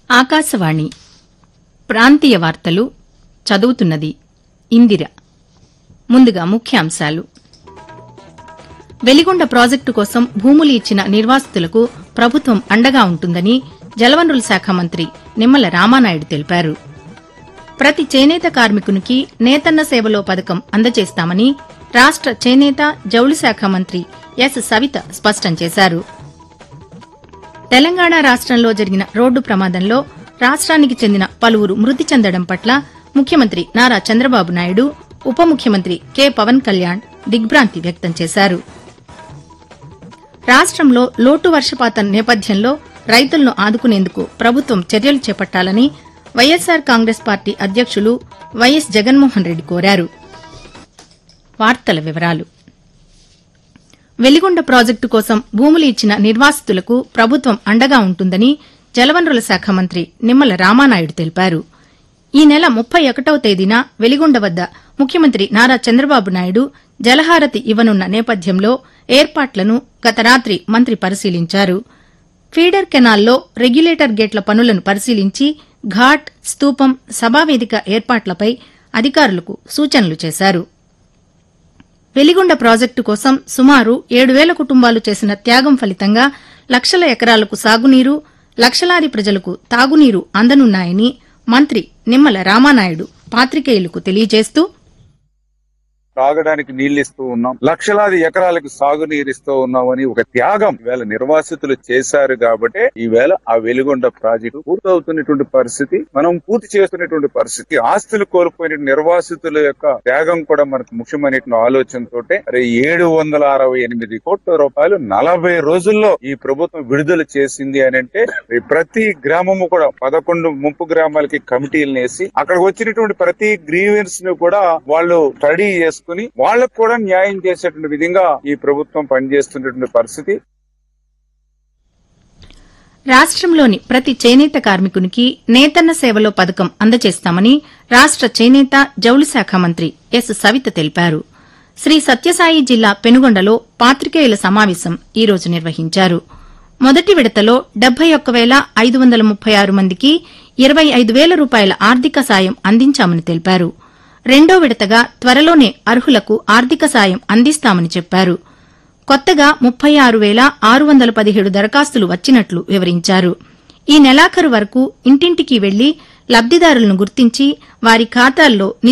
ఆకాశవాణి ప్రాంతీయ వార్తలు చదువుతున్నది ఇందిర ముందుగా ముఖ్యాంశాలు వెలిగొండ ప్రాజెక్టు కోసం భూములు ఇచ్చిన నిర్వాసితులకు ప్రభుత్వం అండగా ఉంటుందని జలవనరుల శాఖ మంత్రి నిమ్మల రామానాయుడు తెలిపారు ప్రతి చేనేత కార్మికునికి నేతన్న సేవలో పథకం అందజేస్తామని రాష్ట చేనేత జౌళి శాఖ మంత్రి ఎస్ సవిత స్పష్టం చేశారు తెలంగాణ రాష్టంలో జరిగిన రోడ్డు ప్రమాదంలో రాష్ట్రానికి చెందిన పలువురు మృతి చెందడం పట్ల ముఖ్యమంత్రి నారా చంద్రబాబు నాయుడు ఉప ముఖ్యమంత్రి కె పవన్ కళ్యాణ్ దిగ్భ్రాంతి వ్యక్తం చేశారు రాష్టంలో లోటు వర్షపాతం నేపథ్యంలో రైతులను ఆదుకునేందుకు ప్రభుత్వం చర్యలు చేపట్టాలని వైఎస్సార్ కాంగ్రెస్ పార్టీ అధ్యక్షులు వైఎస్ జగన్మోహన్ రెడ్డి కోరారు వార్తల వివరాలు వెలిగొండ ప్రాజెక్టు కోసం భూములు ఇచ్చిన నిర్వాసితులకు ప్రభుత్వం అండగా ఉంటుందని జలవనరుల శాఖ మంత్రి నిమ్మల రామానాయుడు తెలిపారు ఈ నెల ముప్పై ఒకటవ తేదీన వెలిగొండ వద్ద ముఖ్యమంత్రి నారా చంద్రబాబు నాయుడు జలహారతి ఇవ్వనున్న నేపథ్యంలో ఏర్పాట్లను గత రాత్రి మంత్రి పరిశీలించారు ఫీడర్ కెనాల్లో రెగ్యులేటర్ గేట్ల పనులను పరిశీలించి ఘాట్ స్తూపం సభావేదిక ఏర్పాట్లపై అధికారులకు సూచనలు చేశారు వెలిగొండ ప్రాజెక్టు కోసం సుమారు ఏడు వేల కుటుంబాలు చేసిన త్యాగం ఫలితంగా లక్షల ఎకరాలకు సాగునీరు లక్షలాది ప్రజలకు తాగునీరు అందనున్నాయని మంత్రి నిమ్మల రామానాయుడు పాతికేయులకు తెలియజేస్తూ తాగడానికి నీళ్లు ఇస్తూ ఉన్నాం లక్షలాది ఎకరాలకు సాగునీరు ఇస్తూ ఉన్నామని ఒక త్యాగం ఈవేళ నిర్వాసితులు చేశారు కాబట్టి ఈవేళ ఆ వెలుగొండ ప్రాజెక్టు పూర్తవుతున్నటువంటి పరిస్థితి మనం పూర్తి చేస్తున్నటువంటి పరిస్థితి ఆస్తులు కోల్పోయిన నిర్వాసితుల యొక్క త్యాగం కూడా మనకు ముఖ్యమైనటువంటి ఆలోచనతో అరే ఏడు వందల అరవై ఎనిమిది కోట్ల రూపాయలు నలభై రోజుల్లో ఈ ప్రభుత్వం విడుదల చేసింది అని అంటే ప్రతి గ్రామము కూడా పదకొండు ముంపు గ్రామాలకి కమిటీలను వేసి అక్కడికి వచ్చినటువంటి ప్రతి గ్రీవెన్స్ ను కూడా వాళ్ళు స్టడీ చేసుకుని వాళ్ళకు కూడా న్యాయం చేసేటువంటి విధంగా ఈ ప్రభుత్వం పనిచేస్తున్నటువంటి పరిస్థితి రాష్ట్రంలోని ప్రతి చేనేత కార్మికునికి నేతన్న సేవలో పథకం అందజేస్తామని రాష్ట చేనేత జౌళి శాఖ మంత్రి ఎస్ సవిత తెలిపారు శ్రీ సత్యసాయి జిల్లా పెనుగొండలో పాతికేయుల సమావేశం ఈ రోజు నిర్వహించారు మొదటి విడతలో డెబ్బై ఒక్క వేల ఐదు వందల ముప్పై ఆరు మందికి ఇరవై ఐదు వేల రూపాయల ఆర్థిక సాయం అందించామని తెలిపారు రెండో విడతగా త్వరలోనే అర్హులకు ఆర్థిక సాయం అందిస్తామని చెప్పారు కొత్తగా ముప్పై ఆరు వేల ఆరు వందల పదిహేడు దరఖాస్తులు వచ్చినట్లు వివరించారు ఈ నెలాఖరు వరకు ఇంటింటికి వెళ్లి లబ్దిదారులను గుర్తించి వారి ఖాతాల్లో